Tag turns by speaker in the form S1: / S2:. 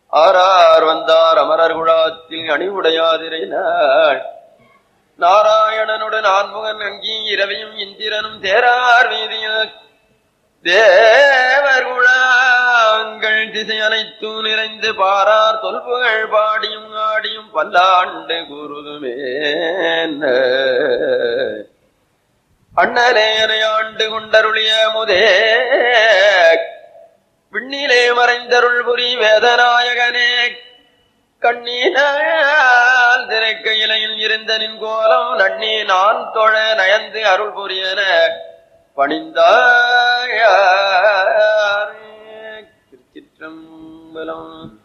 S1: ஆரார் வந்தார் அமரர் குழாத்தில் அணிவுடையாதிரை நாள் நாராயணனுடன் ஆன்முகன் அங்கி இரவையும் இந்திரனும் தேரார் வீதியில் தேவர் குழாங்கள் திசை அனைத்தும் நிறைந்து பாரார் தொல்புகழ் பாடியும் ஆடியும் பல்லாண்டு கூறுதுமே அண்ணலேனை ஆண்டு கொண்டருளிய முதே விண்ணிலே மறைந்தருள் புரி வேதநாயகனே கண்ணீனால் திரைக்க இலையில் இருந்த நின் கோலம் நன்னி நான் தொழ நயந்து அருள் புரியன பணிந்தாய திருச்சிற்றம்பலம்